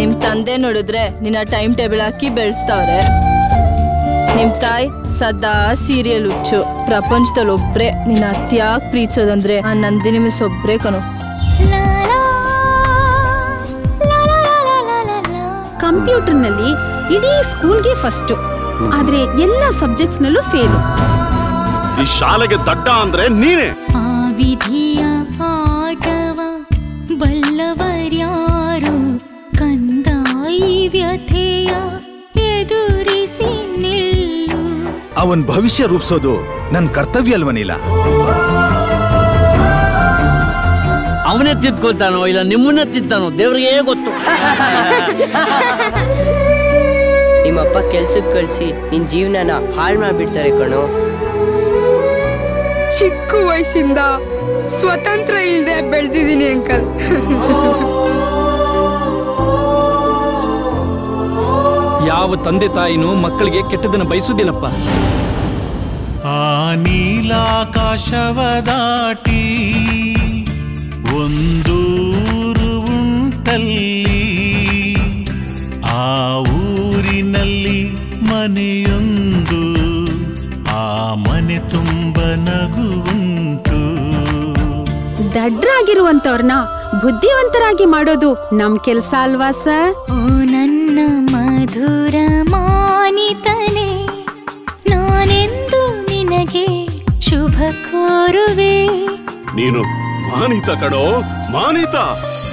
ನಿಮ್ ತಂದೆ ನೋಡಿದ್ರೆ ನಿನ್ನ ಟೈಮ್ ಟೇಬಲ್ ಹಾಕಿ ಬೆಳೆಸ್ತಾವ್ರೆ ನಿಮ್ ತಾಯಿ ಸದಾ ಸೀರಿಯಲ್ ಹುಚ್ಚು ಪ್ರಪಂಚದಲ್ಲಿ ಒಬ್ರೆ ನಿನ್ನ ಅತ್ಯಾಗ್ ಪ್ರೀತಿಸೋದಂದ್ರೆ ಆ ನಂದಿನಿ ಮಿಸ್ ಒಬ್ರೇ ಕಣು ಕಂಪ್ಯೂಟರ್ನಲ್ಲಿ ಇಡೀ ಸ್ಕೂಲ್ಗೆ ಫಸ್ಟ್ ಆದ್ರೆ ಎಲ್ಲ ಸಬ್ಜೆಕ್ಟ್ಸ್ ನಲ್ಲೂ ಫೇಲು ಈ ಶಾಲೆಗೆ ದಡ್ಡ ಅಂದ್ರೆ ನೀನೇ ಆ ವಿಧಿಯ ಆಟವ ಬಲ್ಲವರ್ಯಾರು ಕಂದಾಯಿ ವ್ಯಥೆಯ ಎದುರಿಸಿ ನಿಲ್ಲು ಅವನ್ ಭವಿಷ್ಯ ರೂಪಿಸೋದು ನನ್ ಕರ್ತವ್ಯ ಅಲ್ವನಿಲ್ಲ ಅವನೇ ತಿದ್ಕೊಳ್ತಾನೋ ಇಲ್ಲ ನಿಮ್ಮನ್ನ ತಿದ್ದಾನೋ ದೇವ್ರಿಗೆ ಗೊತ್ತು ನಿಮ್ಮಪ್ಪ ಕೆಲ್ಸಕ್ಕೆ ಕಳ್ಸಿ ನಿನ್ ಜೀವನನ ಹಾಳು ಮಾಡ್ಬಿಡ್ತಾರೆ ಕಣೋ ಚಿಕ್ಕ ವಯಸ್ಸಿಂದ ಸ್ವತಂತ್ರ ಇಲ್ಲದೆ ಬೆಳೆದಿದ್ದೀನಿ ಅಂಕಲ್ ಯಾವ ತಂದೆ ತಾಯಿನೂ ಮಕ್ಕಳಿಗೆ ಕೆಟ್ಟದನ್ನ ಬಯಸುದಿಲ್ಲಪ್ಪ ಆ ನೀಲಾಕಾಶವ ದಾಟಿ ಒಂದೂರು ಉಂಟಲ್ಲಿ ಆ ಊರಿನಲ್ಲಿ ಮನೆಯೊಂದು ಆ ಮನೆ ತುಂಬ ನಗುವುಂಟು ದಡ್ರಾಗಿರುವಂತವ್ರನ್ನ ಬುದ್ಧಿವಂತರಾಗಿ ಮಾಡೋದು ನಮ್ ಕೆಲ್ಸ ಅಲ್ವಾ ಸರ್ ಓ ನನ್ನ ಮಧುರ ಮಾನಿತನೆ ನಾನೆಂದು ನಿನಗೆ ಶುಭ ಕೋರುವೆ ನೀನು ಮಾನಿತ ಕಣೋ ಮಾನಿತ